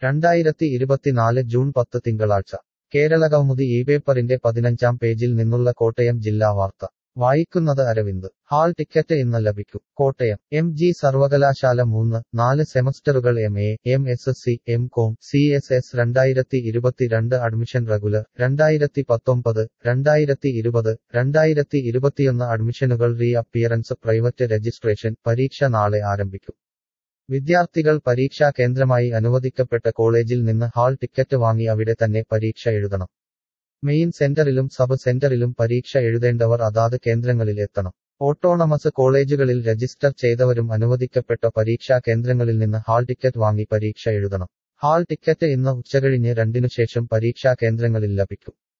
രണ്ടായിരത്തി ഇരുപത്തിനാല് ജൂൺ പത്ത് തിങ്കളാഴ്ച കേരളകൗമുദി ഈ പേപ്പറിന്റെ പതിനഞ്ചാം പേജിൽ നിന്നുള്ള കോട്ടയം ജില്ലാ വാർത്ത വായിക്കുന്നത് അരവിന്ദ് ഹാൾ ടിക്കറ്റ് ഇന്ന് ലഭിക്കും കോട്ടയം എം ജി സർവകലാശാല മൂന്ന് നാല് സെമസ്റ്ററുകൾ M A M S C M Com C S S രണ്ടായിരത്തി ഇരുപത്തിരണ്ട് അഡ്മിഷൻ റെഗുലർ രണ്ടായിരത്തി പത്തൊമ്പത് രണ്ടായിരത്തി ഇരുപത് രണ്ടായിരത്തി ഇരുപത്തിയൊന്ന് അഡ്മിഷനുകൾ റീ അപ്പിയറൻസ് പ്രൈവറ്റ് രജിസ്ട്രേഷൻ പരീക്ഷ നാളെ ആരംഭിക്കും വിദ്യാർത്ഥികൾ പരീക്ഷാ കേന്ദ്രമായി അനുവദിക്കപ്പെട്ട കോളേജിൽ നിന്ന് ഹാൾ ടിക്കറ്റ് വാങ്ങി അവിടെ തന്നെ പരീക്ഷ എഴുതണം മെയിൻ സെന്ററിലും സബ് സെന്ററിലും പരീക്ഷ എഴുതേണ്ടവർ അതാത് കേന്ദ്രങ്ങളിൽ എത്തണം ഓട്ടോണമസ് കോളേജുകളിൽ രജിസ്റ്റർ ചെയ്തവരും അനുവദിക്കപ്പെട്ട പരീക്ഷാ കേന്ദ്രങ്ങളിൽ നിന്ന് ഹാൾ ടിക്കറ്റ് വാങ്ങി പരീക്ഷ എഴുതണം ഹാൾ ടിക്കറ്റ് ഇന്ന് ഉച്ചകഴിഞ്ഞ് രണ്ടിനു ശേഷം പരീക്ഷാ കേന്ദ്രങ്ങളിൽ ലഭിക്കും